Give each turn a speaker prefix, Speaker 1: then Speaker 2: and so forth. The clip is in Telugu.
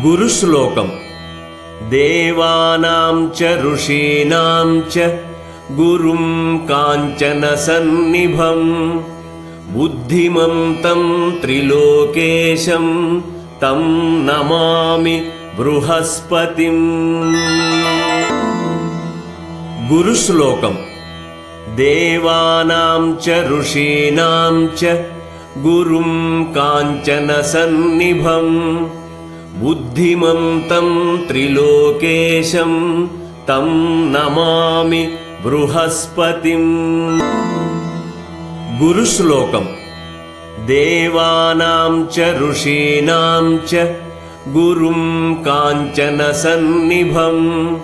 Speaker 1: గురుశ్లోకం దేవానాం చ ఋషీణాం చ గురుం కాంచన సన్నిభం బుద్ధిమంతం త్రిలోకేశం తం నమామి బృహస్పతిం గురుశ్లోకం దేవానాం చ ఋషీణాం చ గురుం కాంచన సన్నిభం బుద్ధిమంతం త్రిలోకేశం తం నమామి బృహస్పతిం గురుశ్లోకం దేవానాం చ ఋషీణాం చ గురుం కాంచన సన్నిభం